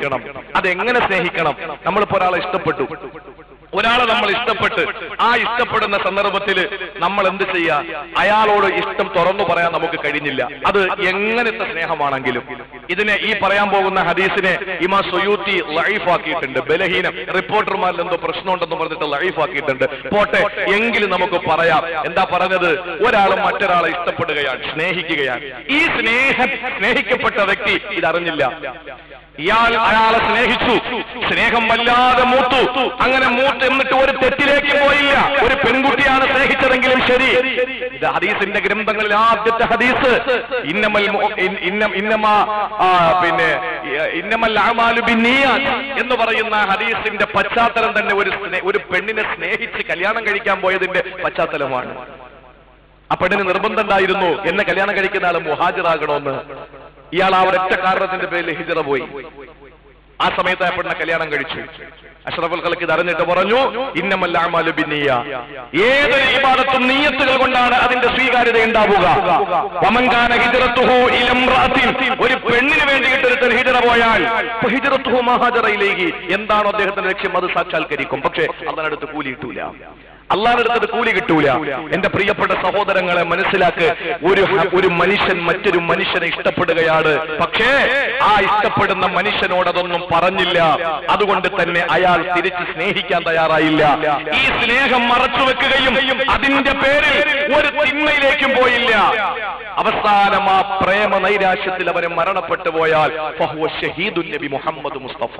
പഠിപ്പിക്കണം അതെങ്ങനെ സ്നേഹിക്കണം നമ്മളിപ്പോ ഒരാളെ ഇഷ്ടപ്പെട്ടു ഒരാളെ നമ്മൾ ഇഷ്ടപ്പെട്ട് ആ ഇഷ്ടപ്പെടുന്ന സന്ദർഭത്തിൽ നമ്മൾ എന്ത് ചെയ്യാ അയാളോട് ഇഷ്ടം തുറന്നു പറയാൻ നമുക്ക് കഴിഞ്ഞില്ല അത് എങ്ങനത്തെ സ്നേഹമാണെങ്കിലും ഇതിനെ ഈ പറയാൻ പോകുന്ന ഹദീസിനെ ഇമാ സുയൂത്തി ലൈഫാക്കിയിട്ടുണ്ട് ബലഹീനം റിപ്പോർട്ടർമാരിൽ എന്തോ പ്രശ്നമുണ്ടെന്ന് പറഞ്ഞിട്ട് ലൈഫാക്കിയിട്ടുണ്ട് പോട്ടെ എങ്കിലും നമുക്ക് പറയാം എന്താ പറഞ്ഞത് ഒരാൾ മറ്റൊരാളെ ഇഷ്ടപ്പെടുകയാണ് സ്നേഹിക്കുകയാണ് ഈ സ്നേഹം സ്നേഹിക്കപ്പെട്ട വ്യക്തി ഇതറിഞ്ഞില്ല ഇയാൾ അയാളെ സ്നേഹിച്ചു സ്നേഹം വല്ലാതെ മൂത്തു അങ്ങനെ മൂത്ത് എന്നിട്ട് ഒരു തെറ്റിലേക്ക് പോയില്ല ഒരു പെൺകുട്ടിയാണ് സ്നേഹിച്ചതെങ്കിലും ശരി ഇത് ഹദീസിന്റെ ഗ്രന്ഥങ്ങളിൽ ആദ്യത്തെ ഹദീസ് ഇന്നമൽ മു- ഇൻ- ഇന്ന- ഇന്നമാ ആ, പിന്നെ ഇന്നമൽ അഅമാലു ബിന്നിയാത്ത് എന്ന് പറയുന്ന ഹദീസിന്റെ പശ്ചാത്തലം തന്നെ ഒരു സ്നേ- ഒരു പെണ്ണിനെ സ്നേഹിച്ച് കല്യാണം കഴിക്കാൻ പോയതിന്റെ പശ്ചാത്തലമാണ് ആ പെണ്ണിന് നിർബന്ധം ഉണ്ടായിരുന്നു എന്നെ കല്യാണം കഴിക്കുന്ന ആൾ മുഹാജിറാകണമെന്ന് ഇയാൾ ആ ഒരൊറ്റ കാരണത്തിന്റെ പേരിൽ ഹിജറ പോയി ആ സമയത്ത് ആ പെണ്ണിനെ കല്യാണം കഴിച്ചു അഷ്റഫുൽ ഖൽക്ക് ഇത് അറിഞ്ഞിട്ട് പറഞ്ഞു ഇന്നമല്ല അഅമാലു ബിന്നിയ ഏതൊരു ഇബാദത്തും നീയത്തുകൾ കൊണ്ടാണ് അതിന്റെ സ്വീകാര്യത ഉണ്ടാവുക വമൻകാന ഹിജ്റത്തുഹു ഇല ഇംറഅത്തിൻ ഒരു പെണ്ണിന് വേണ്ടിയിട്ട് ഒരുത്തൻ ഹിജറ പോയാൽ ഫ ഹിജ്റത്തുഹു മാ ഹാജറ ഇലൈഹി എന്താണോ അദ്ദേഹത്തിന്റെ ലക്ഷ്യം അത് സാക്ഷാത്കരിക്കും പക്ഷേ അതിനടുത്ത് കൂലി കിട്ടൂല അള്ളാഹിന്റെ അടുത്തത് കൂലി കിട്ടൂല എന്റെ പ്രിയപ്പെട്ട സഹോദരങ്ങളെ മനസ്സിലാക്ക് ഒരു ഹ- ഒരു മനുഷ്യൻ മറ്റൊരു മനുഷ്യനെ ഇഷ്ടപ്പെടുകയാണ് പക്ഷേ ആ ഇഷ്ടപ്പെടുന്ന മനുഷ്യനോട് അതൊന്നും പറഞ്ഞില്ല അതുകൊണ്ട് തന്നെ അയാൾ തിരിച്ച് സ്നേഹിക്കാൻ തയ്യാറായില്ല ഈ സ്നേഹം മറച്ചു വെക്കുകയും അതിന്റെ പേരിൽ ഒരു തിന്മയിലേക്കും പോയില്ല അവസാനം ആ പ്രേമ നൈരാശ്യത്തിൽ അവന് മരണപ്പെട്ടു പോയാൽ ഫഹുവ ഷഹീദുൻ നബി മുഹമ്മദ് മുസ്തഫ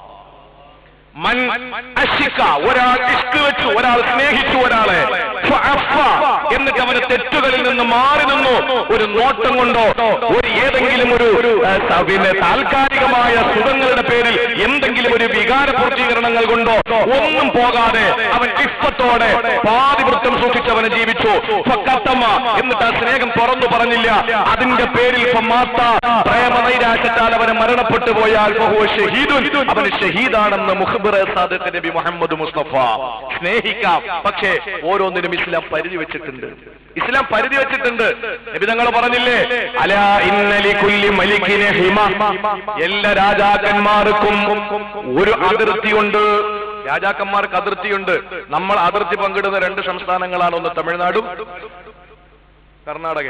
മൻ അശിക്ക ഒരാൾ ഇഷ്ക് വെച്ചു ഒരാൾ സ്നേഹിച്ചു ഒരാളെ ഫഅഫ, എന്നിട്ട് അവന് തെറ്റുകളിൽ നിന്ന് മാറി നിന്നു ഒരു നോട്ടം കൊണ്ടോ ഒരു ഏതെങ്കിലും ഒരു ഏ, സ- പിന്നെ താൽക്കാലികമായ സുഖങ്ങളുടെ പേരിൽ എന്തെങ്കിലും ഒരു വികാര പൂർത്തീകരണങ്ങൾ കൊണ്ടോ ഒന്നും പോകാതെ അവൻ ഇഷ്ടത്തോടെ പാതിവൃത്തം സൂക്ഷിച്ചവന് ജീവിച്ചു ഫക്കത്തമ്മ എന്നിട്ട് ആ സ്നേഹം തുറന്നു പറഞ്ഞില്ല അതിന്റെ പേരിൽ ഫമാത്ത പ്രേമ നൈരാശ്യത്താൽ അവന് മരണപ്പെട്ടു പോയാൽ ഫഹുവ ഷഹീദുൻ അവന് ഷഹീദാണെന്ന് മുഖബിർ സാദിഖ് നബി മുഹമ്മദ് മുസ്തഫ സ്നേഹിക്കാം പക്ഷേ ഓരോന്നിനും ഇസ്ലാം പരിധി വെച്ചിട്ടുണ്ട് ഇസ്ലാം പരിധി വെച്ചിട്ടുണ്ട് നബി തങ്ങൾ പറഞ്ഞില്ലേ അലാ ഇന്നലി കുല്ലി മലിക്കിനെ ഹിമ എല്ലാ രാജാക്കന്മാർക്കും ഒരു അതിർത്തിയുണ്ട് രാജാക്കന്മാർക്ക് അതിർത്തിയുണ്ട് നമ്മൾ അതിർത്തി പങ്കിടുന്ന രണ്ട് സംസ്ഥാനങ്ങളാണ് ഒന്ന് തമിഴ്നാടും കർണാടക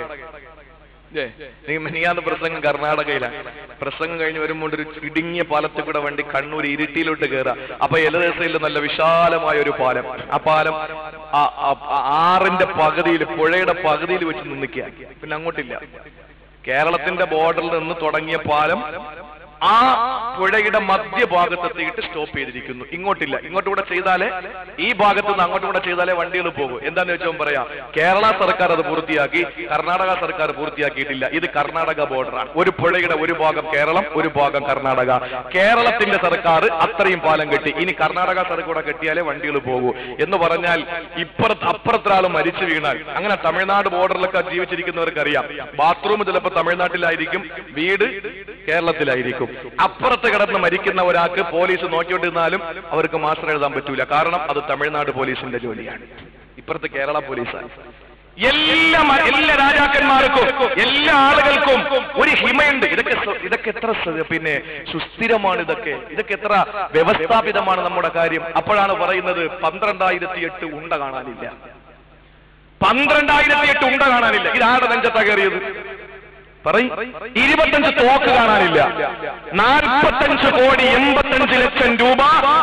മിനിയാന്ന് പ്രസംഗം കർണാടകയിലാണ് പ്രസംഗം കഴിഞ്ഞ് വരുമ്പോൾ ഒരു ഇടുങ്ങിയ പാലത്തിൽ കൂടെ വണ്ടി കണ്ണൂർ ഇരിട്ടിയിലോട്ട് കയറാം അപ്പൊ എലദേശയിൽ നല്ല വിശാലമായ ഒരു പാലം ആ പാലം ആ- ആ- ആ ആറിന്റെ പകുതിയിൽ പുഴയുടെ പകുതിയിൽ വെച്ച് നിന്നിക്കുക പിന്നെ അങ്ങോട്ടില്ല കേരളത്തിന്റെ ബോർഡറിൽ നിന്ന് തുടങ്ങിയ പാലം ആ പുഴയുടെ മധ്യഭാഗത്തെത്തിയിട്ട് സ്റ്റോപ്പ് ചെയ്തിരിക്കുന്നു ഇങ്ങോട്ടില്ല ഇങ്ങോട്ട് കൂടെ ചെയ്താലേ ഈ ഭാഗത്ത് നിന്ന് അങ്ങോട്ട് കൂടെ ചെയ്താലേ വണ്ടികൾ പോകും എന്താന്ന് വെച്ചാൽ പറയാം കേരള സർക്കാർ അത് പൂർത്തിയാക്കി കർണാടക സർക്കാർ പൂർത്തിയാക്കിയിട്ടില്ല ഇത് കർണാടക ബോർഡറാണ് ഒരു പുഴയുടെ ഒരു ഭാഗം കേരളം ഒരു ഭാഗം കർണാടക കേരളത്തിന്റെ സർക്കാർ അത്രയും പാലം കെട്ടി ഇനി കർണാടക സർക്കാർ കൂടെ കെട്ടിയാലേ വണ്ടികൾ പോകൂ എന്ന് പറഞ്ഞാൽ ഇപ്പുറത്ത് അപ്പുറത്തൊരാൾ മരിച്ചു വീണാൽ അങ്ങനെ തമിഴ്നാട് ബോർഡറിലൊക്കെ ജീവിച്ചിരിക്കുന്നവർക്ക് അറിയാം ബാത്റൂം ചിലപ്പോൾ തമിഴ്നാട്ടിലായിരിക്കും വീട് കേരളത്തിലായിരിക്കും അപ്പുറത്ത് കിടന്ന് മരിക്കുന്ന ഒരാൾക്ക് പോലീസ് നോക്കിക്കൊണ്ടിരുന്നാലും അവർക്ക് മാസ്റ്റർ എഴുതാൻ പറ്റൂല കാരണം അത് തമിഴ്നാട് പോലീസിന്റെ ജോലിയാണ് ഇപ്പുറത്ത് കേരള പോലീസാണ് എല്ലാ മ- എല്ലാ രാജാക്കന്മാർക്കും എല്ലാ ആളുകൾക്കും ഒരു ഹിമയുണ്ട് ഇതൊക്കെ സ- ഇതൊക്കെ എത്ര സ- പിന്നെ സുസ്ഥിരമാണ് ഇതൊക്കെ ഇതൊക്കെ എത്ര വ്യവസ്ഥാപിതമാണ് നമ്മുടെ കാര്യം അപ്പോഴാണ് പറയുന്നത് പന്ത്രണ്ടായിരത്തി എട്ട് ഉണ്ട കാണാനില്ല പന്ത്രണ്ടായിരത്തി എട്ട് ഉണ്ട കാണാനില്ല ഇതാരുടെ നെഞ്ചത്താ കയറിയത് പറയും ഇരുപത്തഞ്ച് തോക്ക് കാണാനില്ല നാൽപ്പത്തഞ്ച് കോടി എൺപത്തഞ്ച് ലക്ഷം രൂപ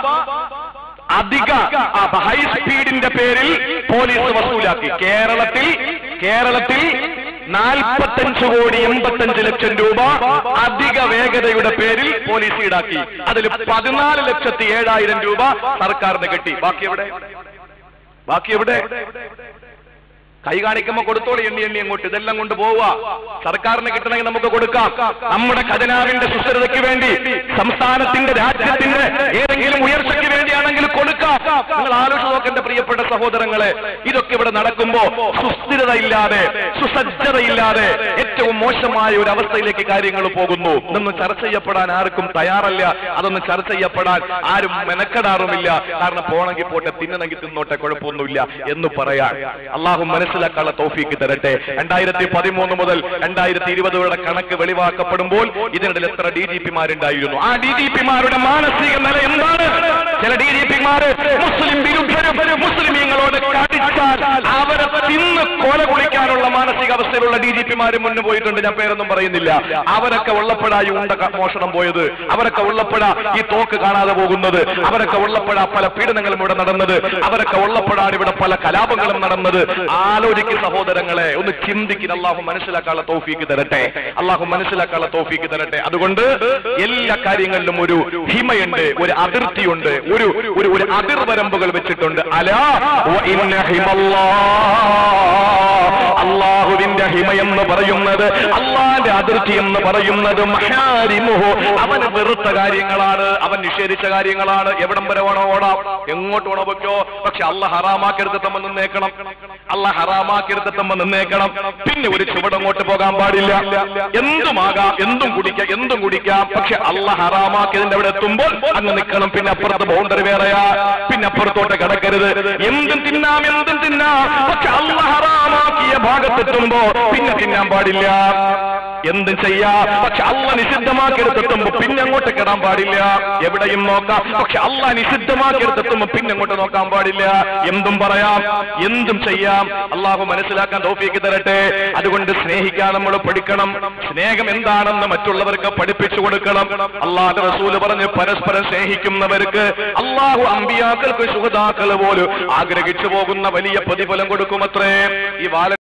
അധിക ആ, ഹൈ സ്പീഡിന്റെ പേരിൽ പോലീസ് വസൂലാക്കി കേരളത്തിൽ കേരളത്തിൽ നാൽപ്പത്തഞ്ച് കോടി എൺപത്തഞ്ച് ലക്ഷം രൂപ അധിക വേഗതയുടെ പേരിൽ പോലീസ് ഈടാക്കി അതിൽ പതിനാല് ലക്ഷത്തി ഏഴായിരം രൂപ സർക്കാരിന് കിട്ടി ബാക്കി എവിടെ ബാക്കി എവിടെ കൈ കാണിക്കുമ്പോ കൊടുത്തോളി എണ്ണി എണ്ണി അങ്ങോട്ട് ഇതെല്ലാം കൊണ്ട് പോവുക സർക്കാരിന് കിട്ടണമെങ്കിൽ നമുക്ക് കൊടുക്കാം നമ്മുടെ ഖജനാവിന്റെ സുസ്ഥിരതയ്ക്ക് വേണ്ടി സംസ്ഥാനത്തിന്റെ രാജ്യത്തിന്റെ ഏതെങ്കിലും ഉയർച്ചയ്ക്ക് വേണ്ടിയാണ് വേണമെങ്കിൽ കൊടുക്കാം നിങ്ങൾ ആലോചിച്ച് നോക്കേണ്ട പ്രിയപ്പെട്ട സഹോദരങ്ങളെ ഇതൊക്കെ ഇവിടെ നടക്കുമ്പോ സുസ്ഥിരതയില്ലാതെ സുസജ്ജതയില്ലാതെ ഏറ്റവും മോശമായ ഒരു അവസ്ഥയിലേക്ക് കാര്യങ്ങൾ പോകുന്നു ഇതൊന്നും ചർച്ച ചെയ്യപ്പെടാൻ ആർക്കും തയ്യാറല്ല അതൊന്നും ചർച്ച ചെയ്യപ്പെടാൻ ആരും മെനക്കെടാറുമില്ല കാരണം പോണെങ്കിൽ പോട്ടെ തിന്നണമെങ്കിൽ തിന്നോട്ടെ കുഴപ്പമൊന്നുമില്ല എന്ന് പറയാൻ അള്ളാഹു മനസ്സിലാക്കാനുള്ള തൗഫീക്ക് തരട്ടെ രണ്ടായിരത്തി പതിമൂന്ന് മുതൽ രണ്ടായിരത്തി ഇരുപതുകളുടെ കണക്ക് വെളിവാക്കപ്പെടുമ്പോൾ ഇതിനിടയിൽ എത്ര ഡി ജി പിമാരുണ്ടായിരുന്നു ആ ഡി ജി പിമാരുടെ മാനസിക നില എന്താണ് ചില ഡി ജി പിമാര് മുസ്ലിം വിരുദ്ധരും മുസ്ലിമീങ്ങളോട് കടിച്ചാൽ അവരെ തിന്ന് കൊല കുളിക്കാനുള്ള മാനസികാവസ്ഥയിലുള്ള ഡി ജി പിമാര് മുന്നു പോയിട്ടുണ്ട് ഞാൻ പേരൊന്നും പറയുന്നില്ല അവരൊക്കെ ഉള്ളപ്പോഴായി ഉണ്ട ക- മോഷണം പോയത് അവരൊക്കെ ഉള്ളപ്പോഴാ ഈ തോക്ക് കാണാതെ പോകുന്നത് അവരൊക്കെ ഉള്ളപ്പോഴാ പല പീഡനങ്ങളും ഇവിടെ നടന്നത് അവരൊക്കെ ഉള്ളപ്പോഴാണ് ഇവിടെ പല കലാപങ്ങളും നടന്നത് ആലോചിക്ക് സഹോദരങ്ങളെ ഒന്ന് ചിന്തിക്കുന്ന അള്ളാഹു മനസ്സിലാക്കാനുള്ള തോഫീക്ക് തരട്ടെ അള്ളാഹു മനസ്സിലാക്കാനുള്ള തോഫീക്ക് തരട്ടെ അതുകൊണ്ട് എല്ലാ കാര്യങ്ങളിലും ഒരു ഹിമയുണ്ട് ഒരു അതിർത്തിയുണ്ട് ഒരു ഒരു ഒരു അതിർവരമ്പുകൾ വെച്ചിട്ടുണ്ട് അലാ വ ഇന്ന ഹിമല്ലാഹ് അള്ളാഹുവിന്റെ ഹിമ എന്ന് പറയുന്നത് അള്ളാന്റെ അതിർത്തി എന്ന് പറയുന്നത് മഹാരിമുഹു അവന് വെറുത്ത കാര്യങ്ങളാണ് അവൻ നിഷേധിച്ച കാര്യങ്ങളാണ് എവിടം വരെ വേണോ ഓടാം എങ്ങോട്ട് വേണോ വെക്കോ പക്ഷെ അല്ല ഹറാമാക്കിയെടുത്തമ്മ നിന്നേക്കണം അല്ല ഹറാമാക്കിയെടുത്തമ്മ നിന്നേക്കണം പിന്നെ ഒരു ചുവടങ്ങോട്ട് പോകാൻ പാടില്ല എന്തുമാകാം എന്തും കുടിക്കാം എന്തും കുടിക്കാം പക്ഷെ അല്ല ഹറാമാക്കിയതിന്റെ അവിടെ എത്തുമ്പോൾ അങ്ങ് നിൽക്കണം പിന്നെ അപ്പുറത്ത് ബൗണ്ടറി വേറെയാ പിന്നെ അപ്പുറത്തോട്ട് കിടക്കരുത് എന്തും തിന്നാം എന്തും തിന്നാം പക്ഷെ അല്ല ഹറാമാക്കിയ ഭാഗത്തെത്തുമ്പോ പിന്നെ തിന്നാൻ പാടില്ല എന്തും ചെയ്യാം പക്ഷെ അല്ല നിഷിദ്ധമാക്കിയെടുത്തെത്തുമ്പോ പിന്നെ അങ്ങോട്ട് കിടാൻ പാടില്ല എവിടെയും നോക്കാം പക്ഷെ അല്ല നിഷിദ്ധമാക്കിയെടുത്തെത്തുമ്പോ പിന്നെ അങ്ങോട്ട് നോക്കാൻ പാടില്ല എന്തും പറയാം എന്തും ചെയ്യാം അള്ളാഹു മനസ്സിലാക്കാൻ തോഫിക്ക് തരട്ടെ അതുകൊണ്ട് സ്നേഹിക്കാൻ നമ്മൾ പഠിക്കണം സ്നേഹം എന്താണെന്ന് മറ്റുള്ളവർക്ക് പഠിപ്പിച്ചു കൊടുക്കണം അള്ളാഹ് റസൂല് പറഞ്ഞ് പരസ്പരം സ്നേഹിക്കുന്നവർക്ക് അള്ളാഹു അമ്പിയാക്കൾക്ക് സുഹൃതാക്കൾ പോലും ആഗ്രഹിച്ചു പോകുന്ന വലിയ പ്രതിഫലം കൊടുക്കുമത്രേ ഈ വാല